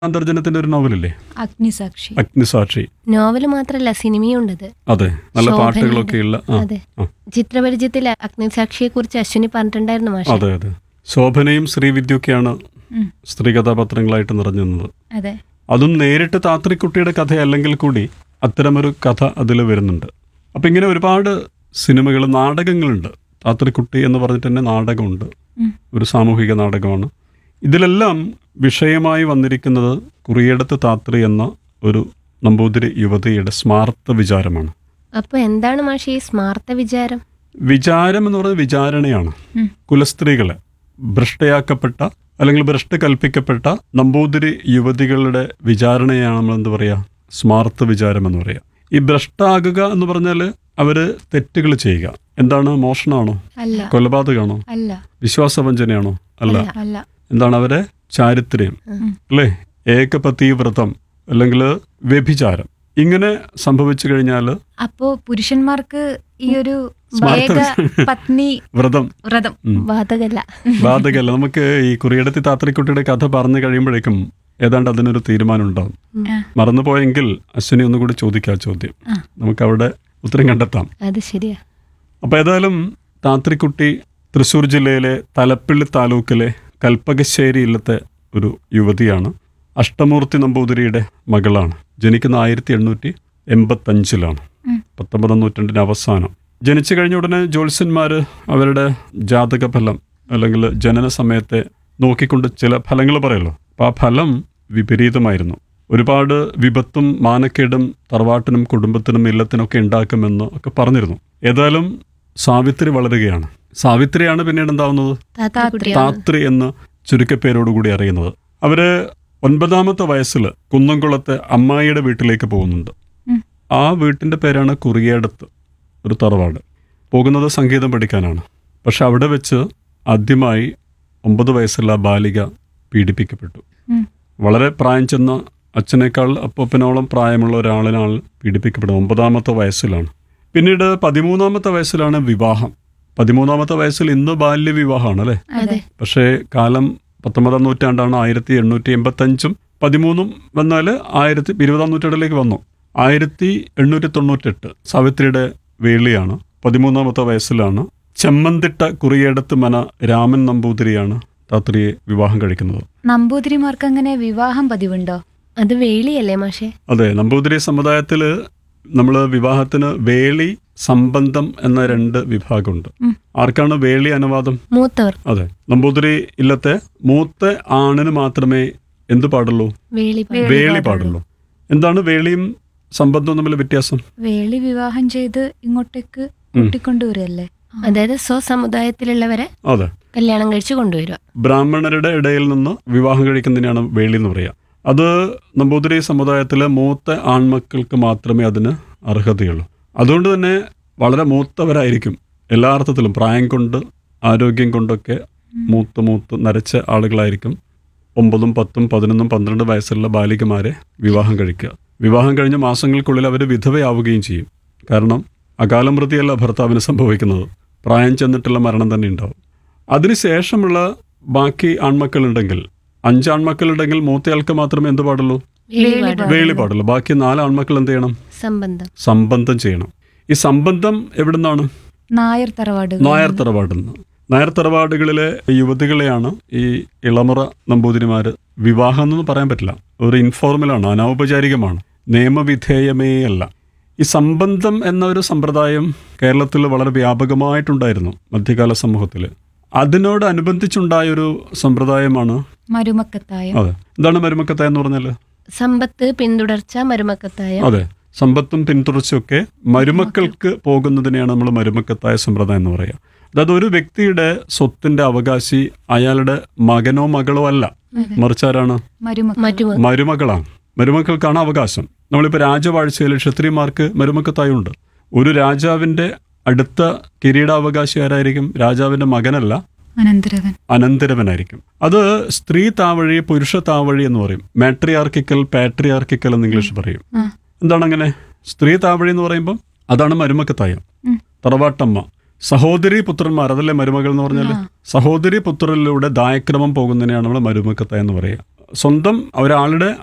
അന്തർജനത്തിന്റെ ഒരു നോവലല്ലേ അഗ്നിസാക്ഷി അഗ്നിസാക്ഷി നോവൽ മാത്രല്ല സിനിമയും ഉണ്ടത് അതെ നല്ല ശോഭനയുടെ. പാട്ടുകളൊക്കെ ഉള്ള ആ, അതെ ആ. ചിത്രപരിചയത്തിൽ അഗ്നിസാക്ഷിയെ കുറിച്ച് അശ്വിനി പറഞ്ഞിട്ടുണ്ടായിരുന്നു മാഷെ അതെ അതെ ശോഭനയും ശ്രീവിദ്യൊക്കെയാണ് ഉം. സ്ത്രീ കഥാപാത്രങ്ങളായിട്ട് നിറഞ്ഞു നിന്നത് അതെ അതും നേരിട്ട് താത്രിക്കുട്ടിയുടെ കഥയല്ലെങ്കിൽ കൂടി അത്തരമൊരു കഥ അതിൽ വരുന്നുണ്ട് അപ്പം ഇങ്ങനെ ഒരുപാട് സിനിമകൾ നാടകങ്ങളുണ്ട് താത്രിക്കുട്ടി എന്ന് പറഞ്ഞിട്ട് തന്നെ നാടകമുണ്ട് ഉം. ഒരു സാമൂഹിക നാടകമാണ് ഇതിലെല്ലാം വിഷയമായി വന്നിരിക്കുന്നത് കുറിയടത്ത് താത്രി എന്ന ഒരു നമ്പൂതിരി യുവതിയുടെ സ്മാർത്ത വിചാരമാണ് അപ്പൊ എന്താണ് മാഷെ ഈ സ്മാർത്ത വിചാരം വിചാരം എന്ന് പറയുന്നത് വിചാരണയാണ് ഉം. കുലസ്ത്രീകളെ ഭ്രഷ്ടയാക്കപ്പെട്ട അല്ലെങ്കിൽ ഭ്രഷ്ട് കൽപ്പിക്കപ്പെട്ട നമ്പൂതിരി യുവതികളുടെ വിചാരണയാണ് നമ്മൾ എന്ത് പറയാ സ്മാർത്ത വിചാരം എന്ന് പറയാ ഈ ഭ്രഷ്ടാകുക എന്ന് പറഞ്ഞാൽ അവര് തെറ്റുകൾ ചെയ്യുക എന്താണ് മോഷണമാണോ അല്ല കൊലപാതകമാണോ അല്ല വിശ്വാസവഞ്ചനയാണോ അല്ല അല്ല എന്താണ് അവരെ ചാരിത്രം ഉം. അല്ലേ ഏകപതി വ്രതം അല്ലെങ്കിൽ വ്യഭിചാരം ഇങ്ങനെ സംഭവിച്ചു കഴിഞ്ഞാൽ അപ്പോ പുരുഷന്മാർക്ക് ഈ ഒരു സ്മാർത്ത ഏക പത്നി വ്രതം വ്രതം ബാധകല്ല ബാധകല്ല നമുക്ക് ഈ കുറിയടത്തി താത്രിക്കുട്ടിയുടെ കഥ പറഞ്ഞു കഴിയുമ്പോഴേക്കും ഏതാണ്ട് അതിനൊരു തീരുമാനം ഉണ്ടാവും ആ, മറന്നുപോയെങ്കിൽ അശ്വിനി ഒന്നുകൂടി ചോദിക്കാം ചോദ്യം ആ. നമുക്ക് അവിടെ ഉത്തരം കണ്ടെത്താം അത് ശരിയാ അപ്പോൾ ഏതായാലും താത്രിക്കുട്ടി തൃശ്ശൂർ ജില്ലയിലെ തലപ്പിള്ളി താലൂക്കിലെ കൽപ്പകശ്ശേരി ഇല്ലത്തെ ഒരു യുവതിയാണ് അഷ്ടമൂർത്തി നമ്പൂതിരിയുടെ മകളാണ് ജനിക്കുന്ന ആയിരത്തി എണ്ണൂറ്റി എൺപത്തഞ്ചിലാണ് ഉം. പത്തൊമ്പതാം നൂറ്റാണ്ടിൻ്റെ അവസാനം ജനിച്ചു കഴിഞ്ഞ ഉടനെ ജ്യോത്സ്യന്മാർ അവരുടെ ജാതക ഫലം അല്ലെങ്കിൽ ജനന സമയത്തെ നോക്കിക്കൊണ്ട് ചില ഫലങ്ങൾ പറയല്ലോ അപ്പോൾ ആ ഫലം വിപരീതമായിരുന്നു ഒരുപാട് വിപത്തും മാനക്കേടും തറവാട്ടിനും കുടുംബത്തിനും ഇല്ലത്തിനൊക്കെ ഉണ്ടാക്കുമെന്ന് ഒക്കെ പറഞ്ഞിരുന്നു ഏതായാലും സാവിത്രി വളരുകയാണ് സാവിത്രിയാണ് പിന്നീട് എന്താവുന്നത് താത്താക്കുട്ടിയാണ് താത്രി എന്ന് ചുരുക്കപ്പേരോടുകൂടി അറിയുന്നത് അവര് ഒൻപതാമത്തെ വയസ്സിൽ കുന്നംകുളത്തെ അമ്മായിയുടെ വീട്ടിലേക്ക് പോകുന്നുണ്ട് ഉം. ആ വീട്ടിന്റെ പേരാണ് കുറിയേടത്ത് ഒരു തറവാട് പോകുന്നത് സംഗീതം പഠിക്കാനാണ് പക്ഷെ അവിടെ വെച്ച് ആദ്യമായി ഒമ്പത് വയസ്സുള്ള ആ ബാലിക പീഡിപ്പിക്കപ്പെട്ടു ഉം. വളരെ പ്രായം ചെന്ന അച്ഛനേക്കാൾ അപ്പൂപ്പനോളം പ്രായമുള്ള ഒരാളിനാണ് പീഡിപ്പിക്കപ്പെടുന്നത് ഒമ്പതാമത്തെ വയസ്സിലാണ് പിന്നീട് പതിമൂന്നാമത്തെ വയസ്സിലാണ് വിവാഹം പതിമൂന്നാമത്തെ വയസ്സിൽ ഇന്ന് ബാല്യ വിവാഹമാണ് അല്ലേ അതെ പക്ഷേ കാലം പത്തൊമ്പതാം നൂറ്റാണ്ടാണ് ആയിരത്തി എണ്ണൂറ്റി എൺപത്തഞ്ചും പതിമൂന്നും വന്നാൽ ആയിരത്തി ഇരുപതാം നൂറ്റാണ്ടിലേക്ക് വന്നു ആയിരത്തി എണ്ണൂറ്റി തൊണ്ണൂറ്റെട്ട് സാവിത്രിയുടെ വേളിയാണ് പതിമൂന്നാമത്തെ വയസ്സിലാണ് ചെമ്മന്തിട്ട കുറിയേടത്ത് മന രാമൻ നമ്പൂതിരിയാണ് താത്രിയെ വിവാഹം കഴിക്കുന്നത് നമ്പൂതിരിമാർക്ക് അങ്ങനെ വിവാഹം പതിവുണ്ടോ അത് വേളിയല്ലേ മാഷെ അതെ നമ്പൂതിരി സമുദായത്തിൽ നമ്മൾ വിവാഹത്തിന് വേളി സംബന്ധം എന്ന രണ്ട് വിഭാഗമുണ്ട് ഉം. ആർക്കാണ് വേളി അനുവാദം മൂത്തവർ അതെ നമ്പൂതിരി ഇല്ലത്തെ മൂത്ത ആണിന് മാത്രമേ എന്ത് പാടുള്ളൂ വേളി പ- വേളി വേളി പാടുള്ളൂ. പാടുള്ളൂ എന്താണ് വേളിയും സംബന്ധവും തമ്മിൽ വ്യത്യാസം വേളി വിവാഹം ചെയ്ത് ഇങ്ങോട്ടേക്ക് കൂട്ടിക്കൊണ്ടുവരല്ലേ അതായത് സ്വസമുദായത്തിലുള്ളവരെ അതെ കല്യാണം കഴിച്ച് കൊണ്ടുവരിക ബ്രാഹ്മണരുടെ ഇടയിൽ നിന്ന് വിവാഹം കഴിക്കുന്നതിനാണ് വേളി എന്ന് പറയുക അത് നമ്പൂതിരി സമുദായത്തിലെ മൂത്ത ആൺമക്കൾക്ക് മാത്രമേ അതിന് അർഹതയുള്ളൂ അതുകൊണ്ട് തന്നെ വളരെ മൂത്തവരായിരിക്കും എല്ലാ അർത്ഥത്തിലും പ്രായം കൊണ്ട് ആരോഗ്യം കൊണ്ടൊക്കെ മൂത്ത് മൂത്ത് നരച്ച ആളുകളായിരിക്കും ഒമ്പതും പത്തും പതിനൊന്നും പന്ത്രണ്ട് വയസ്സുള്ള ബാലികമാരെ വിവാഹം കഴിക്കുക വിവാഹം കഴിഞ്ഞ മാസങ്ങൾക്കുള്ളിൽ അവർ വിധവയാവുകയും ചെയ്യും കാരണം അകാലമൃതിയല്ല ഭർത്താവിന് സംഭവിക്കുന്നത് പ്രായം ചെന്നിട്ടുള്ള മരണം തന്നെ ഉണ്ടാവും അതിനുശേഷമുള്ള ബാക്കി ആൺമക്കളുണ്ടെങ്കിൽ അഞ്ച് ആൺമക്കളുണ്ടെങ്കിൽ മൂത്തയാൾക്ക് മാത്രമേ എന്ത് പാടുള്ളൂ വേളി വേളി പാടുക. വേളി പാടുള്ളൂ ബാക്കി നാല് ആൺമക്കൾ എന്ത് ചെയ്യണം സംബന്ധം സംബന്ധം ചെയ്യണം ഈ സംബന്ധം എവിടുന്നാണ് നായർ തറവാട് നായർ തറവാടിൽ നിന്ന് നായർ തറവാടുകളിലെ യുവതികളെയാണ് ഈ ഇളമുറ നമ്പൂതിരിമാർ വിവാഹം എന്നൊന്നും പറയാൻ പറ്റില്ല ഒരു ഇൻഫോർമലാണ് അനൗപചാരികമാണ് നിയമവിധേയമേ അല്ല ഈ സംബന്ധം എന്ന ഒരു സമ്പ്രദായം കേരളത്തിൽ വളരെ വ്യാപകമായിട്ടുണ്ടായിരുന്നു മധ്യകാല സമൂഹത്തിൽ അതിനോടനുബന്ധിച്ചുണ്ടായ ഒരു സമ്പ്രദായമാണ് മരുമക്കത്തായം അതെ എന്താണ് മരുമക്കത്തായ എന്ന് പറഞ്ഞാൽ സമ്പത്ത് പിന്തുടർച്ച മരുമക്കത്തായ അതെ സമ്പത്തും പിന്തുടർച്ചയൊക്കെ മരുമക്കൾക്ക് പോകുന്നതിനെയാണ് നമ്മൾ മരുമക്കത്തായ സമ്പ്രദായം എന്ന് പറയുക അതായത് ഒരു വ്യക്തിയുടെ സ്വത്തിന്റെ അവകാശി അയാളുടെ മകനോ മകളോ അല്ല മറിച്ച് ആരാണ് മരുമക്ക മറ്റു മരുമകളാണ് മരുമക്കൾക്കാണ് അവകാശം നമ്മളിപ്പോൾ രാജവാഴ്ചയിൽ ക്ഷത്രിയന്മാർക്ക് മരുമക്കത്തായുണ്ട് ഒരു രാജാവിന്റെ അടുത്ത കിരീടാവകാശി ആരായിരിക്കും രാജാവിന്റെ മകനല്ല അനന്തരവൻ അനന്തരവനായിരിക്കും അത് സ്ത്രീ താവഴി പുരുഷ താവഴി എന്ന് പറയും മാട്രിയാർക്കിക്കൽ പാട്രിയാർക്കിക്കൽ എന്ന് ഇംഗ്ലീഷ് പറയും ആ എന്താണ് അങ്ങനെ സ്ത്രീ താവഴി എന്ന് പറയുമ്പോൾ അതാണ് മരുമക്കത്തായം ഉം. തറവാട്ടമ്മ സഹോദരി പുത്രന്മാർ അതല്ലേ മരുമകൾ എന്ന് പറഞ്ഞാൽ ആ. സഹോദരി പുത്രരിലൂടെ ദായക്രമം പോകുന്നതിനെയാണ് നമ്മൾ മരുമക്കത്തായം എന്ന് പറയുക സ്വന്തം ഒരാളുടെ